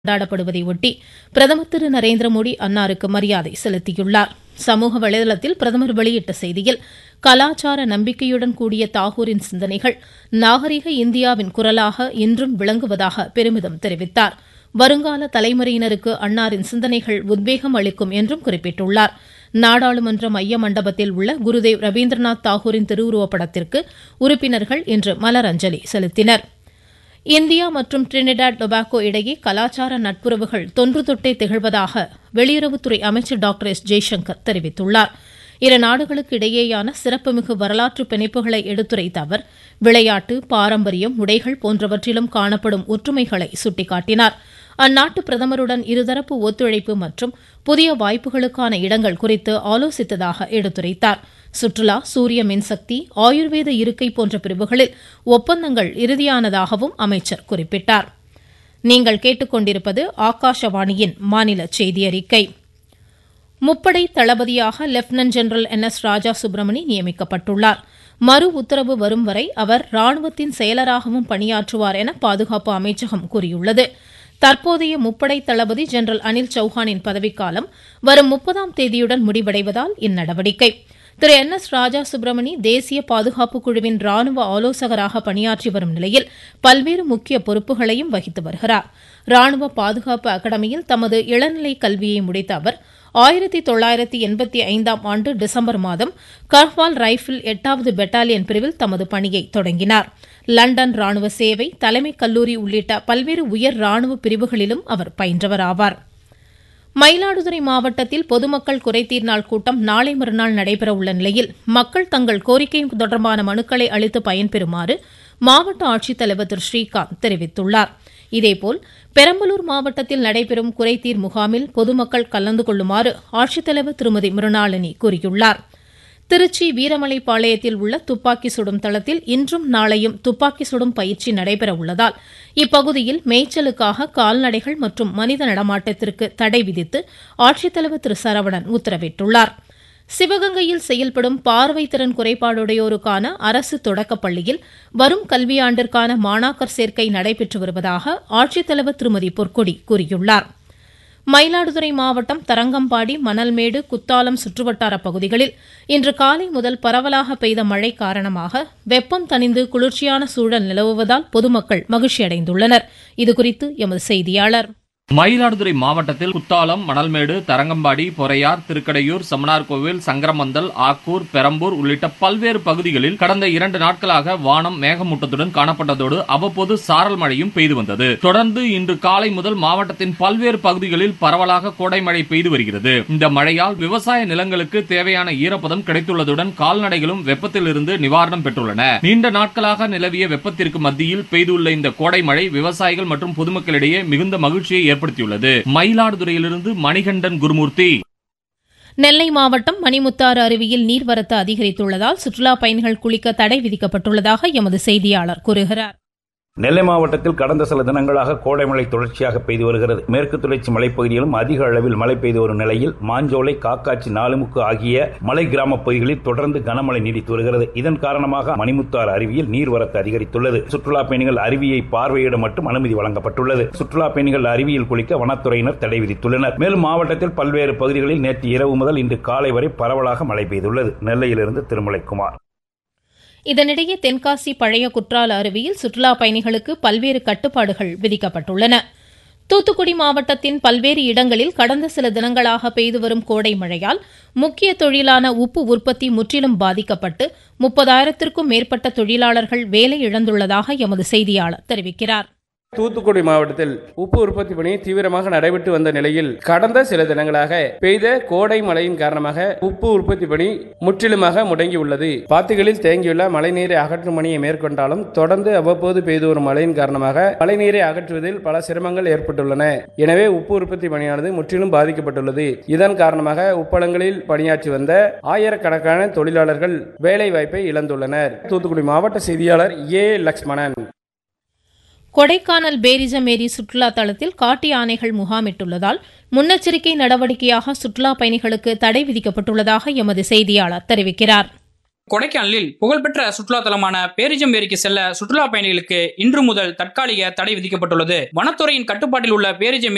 கொண்டாடப்படுவதை ஒட்டி பிரதமர் திரு நரேந்திர மோடி அன்னாருக்கு மரியாதை செலுத்தியுள்ளார் சமூக வலைதளத்தில் பிரதமர் வெளியிட்ட செய்தியில் கலாச்சார நம்பிக்கையுடன் கூடிய தாகூரின் சிந்தனைகள் நாகரிக இந்தியாவின் குரலாக இன்றும் விளங்குவதாக பெருமிதம் தெரிவித்தார் வருங்கால தலைமுறையினருக்கு அன்னாரின் சிந்தனைகள் உத்வேகம் அளிக்கும் என்றும் குறிப்பிட்டுள்ளார் நாடாளுமன்ற மைய மண்டபத்தில் உள்ள குருதேவ் ரவீந்திரநாத் தாகூரின் திருவுருவப் படத்திற்கு உறுப்பினர்கள் இன்று மலரஞ்சலி செலுத்தினர் இந்தியா மற்றும் டிரினிடாட் டொபாகோ இடையே கலாச்சார நட்புறவுகள் தொன்று தொட்டே திகழ்வதாக வெளியுறவுத்துறை அமைச்சர் டாக்டர் எஸ் ஜெய்சங்கர் தெரிவித்துள்ளார் இரு நாடுகளுக்கு இடையேயான சிறப்புமிகு வரலாற்று பிணைப்புகளை எடுத்துரைத்த அவர் விளையாட்டு பாரம்பரியம் உடைகள் போன்றவற்றிலும் காணப்படும் ஒற்றுமைகளை சுட்டிக்காட்டினார் அந்நாட்டு பிரதமருடன் இருதரப்பு ஒத்துழைப்பு மற்றும் புதிய வாய்ப்புகளுக்கான இடங்கள் குறித்து ஆலோசித்ததாக எடுத்துரைத்தார் சுற்றுலா சூரிய மின்சக்தி ஆயுர்வேத இருக்கை போன்ற பிரிவுகளில் ஒப்பந்தங்கள் இறுதியானதாகவும் அமைச்சர் குறிப்பிட்டார் நீங்கள் கேட்டுக்கொண்டிருப்பது ஆகாஷவாணியின் மாநில செய்தி அறிக்கை முப்படை தளபதியாக lieutenant general N S Raja Subramani நியமிக்கப்பட்டுள்ளார் மறு உத்தரவு வரும் வரை அவர் ராணுவத்தின் செயலராகவும் பணியாற்றுவார் என பாதுகாப்பு அமைச்சகம் கூறியுள்ளது தற்போதைய முப்படை தளபதி ஜெனரல் அனில் சௌஹானின் பதவிக்காலம் வரும் முப்பதாம் தேதியுடன் முடிவடைவதால் இந்நடவடிக்கை திரு என் எஸ் ராஜா சுப்பிரமணி தேசிய பாதுகாப்பு குழுவின் ராணுவ ஆலோசகராக பணியாற்றி வரும் நிலையில் பல்வேறு முக்கிய பொறுப்புகளையும் வகித்து வருகிறார் ராணுவ பாதுகாப்பு அகாடமியில் தமது இளநிலை கல்வியை முடித்த அவர் ஆயிரத்தி தொள்ளாயிரத்தி எண்பத்தி ஐந்தாம் ஆண்டு டிசம்பர் மாதம் கர்வால் ரைபிள் எட்டாவது பெட்டாலியன் பிரிவில் தமது பணியை தொடங்கினார் லண்டன் ராணுவ சேவை தலைமை கல்லூரி உள்ளிட்ட பல்வேறு உயர் ராணுவ பிரிவுகளிலும் அவர் பயின்றவர் ஆவார் மயிலாடுதுறை மாவட்டத்தில் பொதுமக்கள் குறைதீர் நாள் கூட்டம் நாளை மறுநாள் நடைபெறவுள்ள நிலையில் மக்கள் தங்கள் கோரிக்கை தொடர்பான மனுக்களை அளித்து பயன்பெறுமாறு மாவட்ட ஆட்சித்தலைவர் திரு ஸ்ரீகாந்த் தெரிவித்துள்ளார் இதேபோல் பெரம்பலூர் மாவட்டத்தில் நடைபெறும் குறைதீர் முகாமில் பொதுமக்கள் கலந்து கொள்ளுமாறு ஆட்சித்தலைவர் திருமதி மிருணாளினி கூறியுள்ளார் திருச்சி வீரமலைப்பாளையத்தில் உள்ள துப்பாக்கி சுடும் தளத்தில் இன்றும் நாளையும் துப்பாக்கி சுடும் பயிற்சி நடைபெற உள்ளதால் இப்பகுதியில் மேய்ச்சலுக்காக கால்நடைகள் மற்றும் மனித நடமாட்டத்திற்கு தடை விதித்து ஆட்சித்தலைவர் திரு சரவணன் உத்தரவிட்டுள்ளார் சிவகங்கையில் செயல்படும் பார்வை திறன் குறைபாடுடையோருக்கான அரசு தொடக்கப் பள்ளியில் வரும் கல்வியாண்டிற்கான மாணாக்கர் சேர்க்கை நடைபெற்று வருவதாக ஆட்சித்தலைவர் திருமதி பொற்கொடி கூறியுள்ளாா் மயிலாடுதுறை மாவட்டம் தரங்கம்பாடி மணல்மேடு குத்தாலம் சுற்றுவட்டார பகுதிகளில் இன்று காலை முதல் பரவலாக பெய்த மழை காரணமாக வெப்பம் தணிந்து குளிர்ச்சியான சூழல் நிலவுவதால் பொதுமக்கள் மகிழ்ச்சியடைந்துள்ளனர் இதுகுறித்து எமது செய்தியாளர் மயிலாடுதுறை மாவட்டத்தில் குத்தாலம் மணல்மேடு தரங்கம்பாடி பொறையார் திருக்கடையூர் சமனார்கோவில் சங்கரமந்தல் ஆக்கூர் பெரம்பூர் உள்ளிட்ட பல்வேறு பகுதிகளில் கடந்த இரண்டு நாட்களாக வானம் மேகமூட்டத்துடன் காணப்பட்டதோடு அவ்வப்போது சாரல் மழையும் பெய்து வந்தது தொடர்ந்து இன்று காலை முதல் மாவட்டத்தின் பல்வேறு பகுதிகளில் பரவலாக கோடை மழை பெய்து வருகிறது இந்த மழையால் விவசாய நிலங்களுக்கு தேவையான ஈரப்பதம் கிடைத்துள்ளதுடன் கால்நடைகளும் வெப்பத்தில் இருந்து நிவாரணம் பெற்றுள்ளன நீண்ட நாட்களாக நிலவிய வெப்பத்திற்கு மத்தியில் பெய்துள்ள இந்த கோடை மழை விவசாயிகள் மற்றும் பொதுமக்களிடையே மிகுந்த மகிழ்ச்சியை ஏற்படுத்தியுள்ளது மயிலாடுதுறையிலிருந்து மணிகண்டன் குருமூர்த்தி நெல்லை மாவட்டம் மணிமுத்தாறு அருவியில் நீர்வரத்து அதிகரித்துள்ளதால் சுற்றுலா பயணிகள் குளிக்க தடை விதிக்கப்பட்டுள்ளதாக எமது செய்தியாளர் கூறுகிறார் நெல்லை மாவட்டத்தில் கடந்த சில தினங்களாக கோடை மழை தொடர்ச்சியாக பெய்து வருகிறது மேற்கு தொடர்ச்சி மலைப்பகுதியிலும் அதிக அளவில் மழை பெய்து வரும் நிலையில் மாஞ்சோலை காக்காச்சி நாலுமுக்கு ஆகிய மலை கிராம பகுதிகளில் தொடர்ந்து கனமழை நீடித்து வருகிறது இதன் காரணமாக மணிமுத்தாறு அருவியில் நீர்வரத்து அதிகரித்துள்ளது சுற்றுலா பயணிகள் அருவியை பார்வையிட மட்டும் அனுமதி வழங்கப்பட்டுள்ளது சுற்றுலா பயணிகள் அருவியில் குளிக்க வனத்துறையினர் தடை விதித்துள்ளனர் மேலும் மாவட்டத்தில் பல்வேறு பகுதிகளில் நேற்று இரவு முதல் இன்று காலை வரை பரவலாக மழை பெய்துள்ளது நெல்லையிலிருந்து திருமலைக்குமார் இதனிடையே தென்காசி பழைய குற்றால அருவியில் சுற்றுலா பயணிகளுக்கு பல்வேறு கட்டுப்பாடுகள் விதிக்கப்பட்டுள்ளன தூத்துக்குடி மாவட்டத்தின் பல்வேறு இடங்களில் கடந்த சில தினங்களாக பெய்து வரும் கோடை மழையால் முக்கிய தொழிலான உப்பு உற்பத்தி முற்றிலும் பாதிக்கப்பட்டு முப்பதாயிரத்திற்கும் மேற்பட்ட தொழிலாளர்கள் வேலை இழந்துள்ளதாக எமது செய்தியாளர் தெரிவிக்கிறார் தூத்துக்குடி மாவட்டத்தில் உப்பு உற்பத்தி பணி தீவிரமாக நடைபெற்று வந்த நிலையில் கடந்த சில தினங்களாக பெய்த கோடை மழையின் காரணமாக உப்பு உற்பத்தி பணி முற்றிலுமாக முடங்கியுள்ளது பாத்திகளில் தேங்கியுள்ள மழைநீரை அகற்றும் பணியை மேற்கொண்டாலும் தொடர்ந்து அவ்வப்போது பெய்து வரும் மழையின் காரணமாக மழைநீரை அகற்றுவதில் பல சிரமங்கள் ஏற்பட்டுள்ளன எனவே உப்பு உற்பத்தி பணியானது முற்றிலும் பாதிக்கப்பட்டுள்ளது இதன் காரணமாக உப்பளங்களில் பணியாற்றி வந்த ஆயிரக்கணக்கான தொழிலாளர்கள் வேலை வாய்ப்பை இழந்துள்ளனர் தூத்துக்குடி மாவட்ட செய்தியாளர் ஏ லக்ஷ்மணன் கொடைக்கானல் பேரிஜம் ஏரி சுற்றுலா தளத்தில் காட்டு யானைகள் முகாமிட்டுள்ளதால் முன்னெச்சரிக்கை நடவடிக்கையாக சுற்றுலா பயணிகளுக்கு தடை விதிக்கப்பட்டுள்ளதாக எமது செய்தியாளர் தெரிவிக்கிறார் கொடைக்கானலில் புகழ்பெற்ற சுற்றுலா தலமான பேரிஜம் ஏரிக்கு செல்ல சுற்றுலா பயணிகளுக்கு இன்று முதல் தற்காலிக தடை விதிக்கப்பட்டுள்ளது வனத்துறையின் கட்டுப்பாட்டில் உள்ள பேரிஜம்